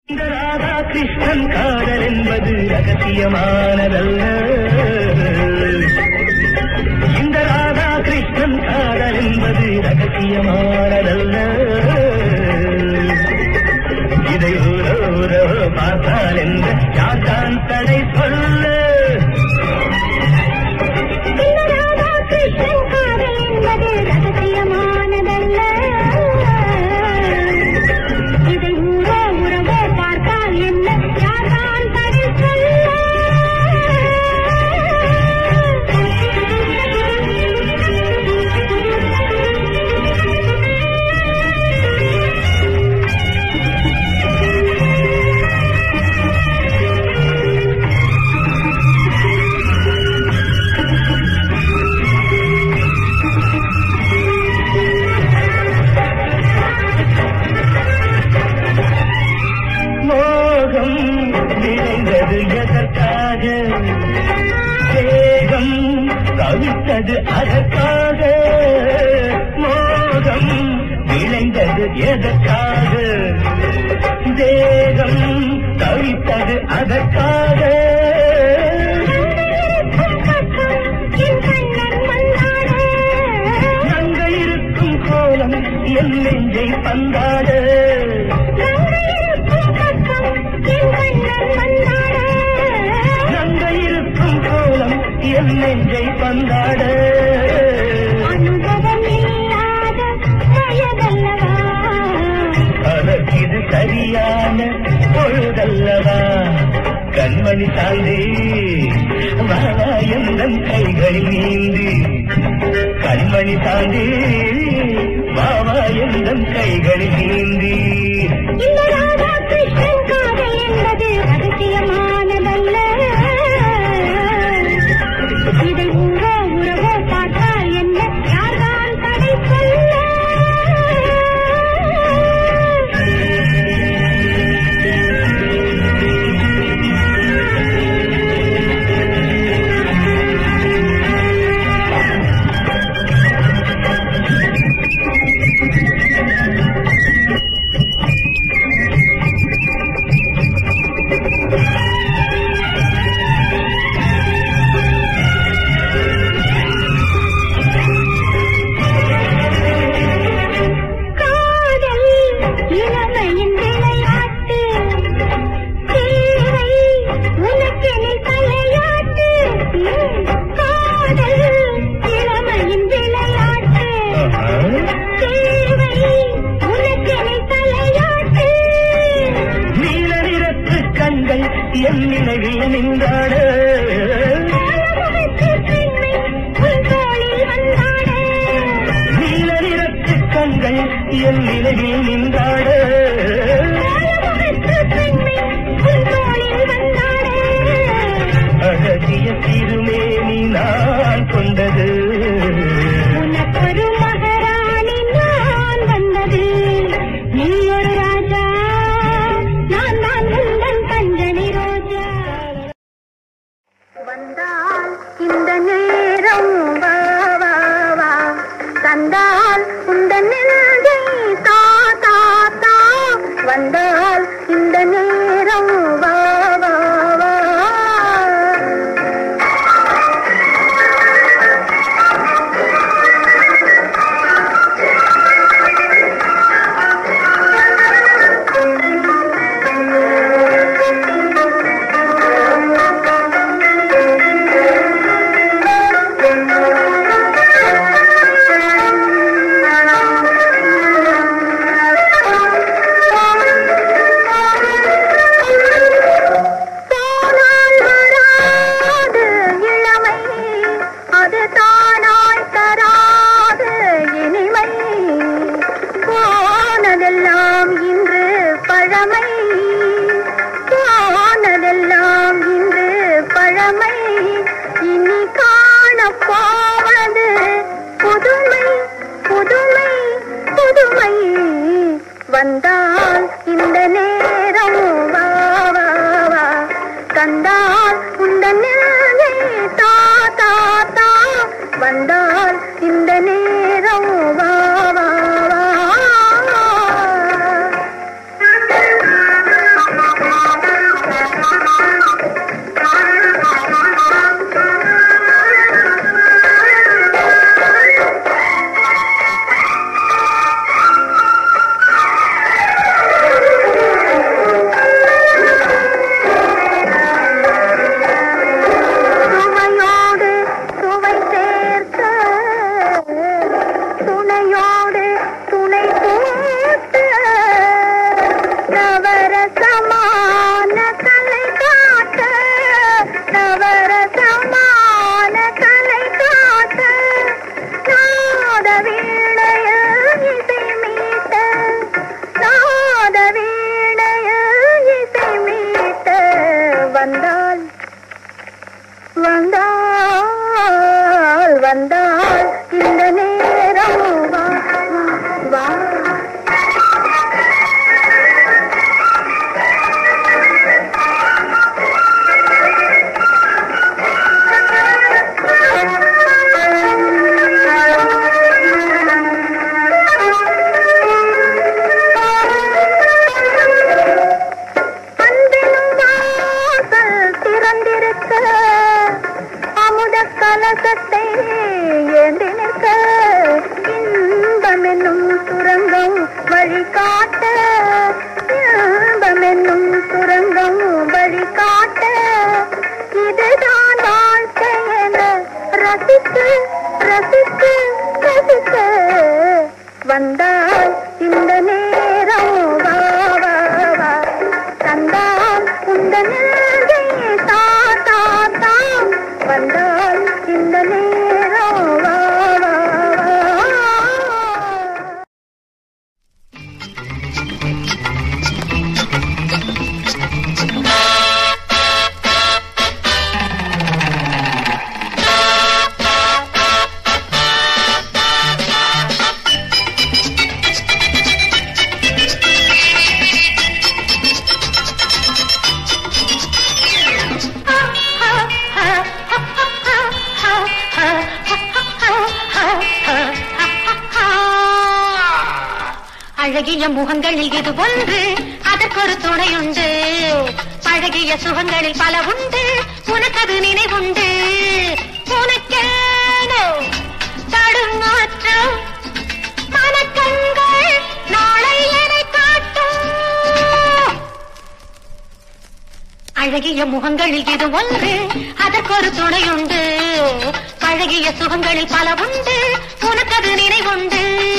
இந்த ராதா கிருஷ்ணன் காதல் என்பது ரகசியமானதல்ல இந்த ராதா கிருஷ்ணன் காதல் என்பது ரகசியமானதல்ல இதை ஊர ஊர பார்த்தால் என்ற யார்தான் தடை சொல்ல இந்த ராதா கிருஷ்ணன் காதல் என்பது ரகசியமானதல்ல இதை ஊரோ உறவோ பார்த்தால் என்ன யார்தான் தடை சொல்ல மோகம் விளைந்தது எதற்காக வேகம் கவித்தது அதற்காக மோகம் விளைந்தது எதற்காக தேகம் கவித்தது அதற்காக நங்க இருக்கும் கோலம் என் நெஞ்சை பந்தாட நங்க இருக்கும் கோலம் என் நெஞ்சை பந்தாட அதற்கிது சரியான பொழுதல்லவா கண்மணி சாந்தி வாவா எந்தன் கைகளில் நீந்தி கண்மணி சாந்தி வாவா எந்தன் கைகளில் நீந்தி இதை ஊரோ உறவோ பார்த்தால் என்ன யார்தான் தடை சொல்ல காதல் இளமையின் விளையாட்டு தேவை உனக்கென தலையாட்டு காதல் இளமையின் விளையாட்டு தேவை உனக்கென தலையாட்டு நீல நிறத்து கண்கள் என் நினைவில் நின்றாட காலமுகத்து பெண்மை உன் தோளில் வந்தாட நீல நிறத்து கண்கள் என் நினைவில் நின்றாட காலமுகத்து பெண்மை உன் தோளில் வந்தாட அழகிய திருமேனி நான் கொண்டது உனக்கொரு மகாராணி நான் வந்தது நீ ஒரு ராஜா நான் தான் உந்தன் கஞ்சனி ரோஜா அழகிய முகங்களில் இது ஒன்று அதற்கொரு துணையுண்டு பழகிய சுகங்களில் பல உண்டு உனக்கது நினைவுண்டு உனக்கேனோ தடுமாற்றம் மனக்கண்கள் நாளை எனை காட்டும் அழகிய முகங்களில் இது ஒன்று அதற்கொரு துணையுண்டு பழகிய சுகங்களில் பல உண்டு உனக்கது நினைவுண்டு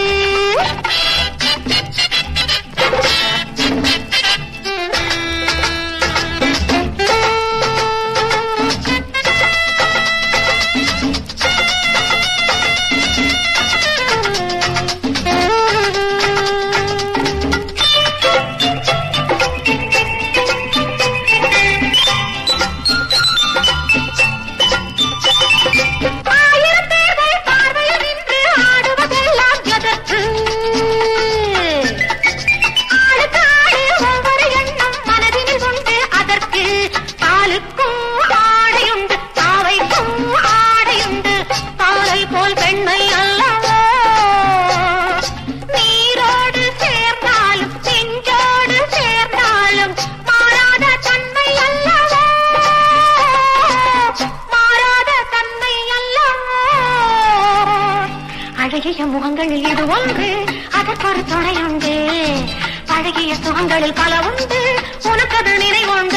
ஆயிரம் பேர்கள் பார்வையில் நின்று ஆடுவதெல்லாம் எதற்கு? ஆளுக்கு ஆளு ஒவ்வொரு எண்ணம் மனதினில் உண்டு அதற்கு. பாலுக்கும் ஆடையுண்டு, பாவைக்கும் ஆடையுண்டு. பாலை போல் பெண்மை அல்லவோ? நீரோடு சேர்ந்தாலும், நெஞ்சோடு சேர்ந்தாலும் மாறாத தன்மை அல்லவோ? மாறாத தன்மை அல்லவோ அழகிய முகங்களில் இது ஒன்று அதற்கொரு துணையுண்டு பழகிய சுகங்களில் பல உண்டு உனக்கது நினைவுண்டு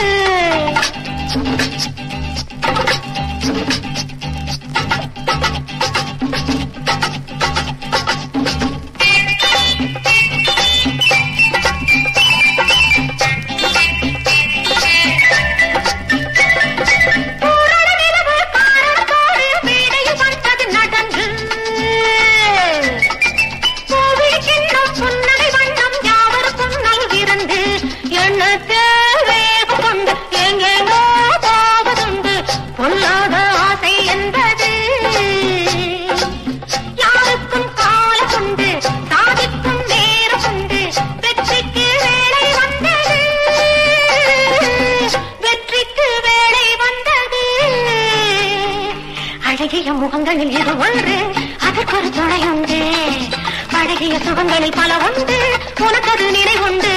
பூரண நிலவு காரணத்தோடு மேடையில் வந்தது நடந்து கோவிலுக்கென்றும் புன்னகை வண்ணம் யாவருக்கும் நல்கிருந்து எண்ணத்தே வேகம் கொண்டு எங்கெங்கோ போவதுண்டு பொல்லாத ஆசை என்பது யாருக்கும் காலம் உண்டு சாதிக்கும் நேரம் உண்டு வெற்றிக்கு வேலை வந்தது வெற்றிக்கு வேலை வந்தது அழகிய முகங்களில் இது ஒன்று அதற்கொரு துணையுண்டு பழகிய சுகங்களில் பல உண்டு உனக்கது நினைவுண்டு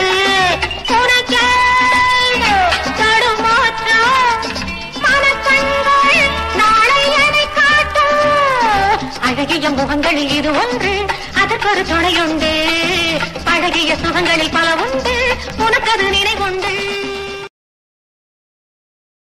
உனக்கேனோ தடுமாற்றம் மனக்கண்கள் நாளை எனை காட்டும் அழகிய முகங்களில் இது ஒன்று அதற்கொரு துணையுண்டு பழகிய சுகங்களில் பல உண்டு உனக்கது நினைவுண்டு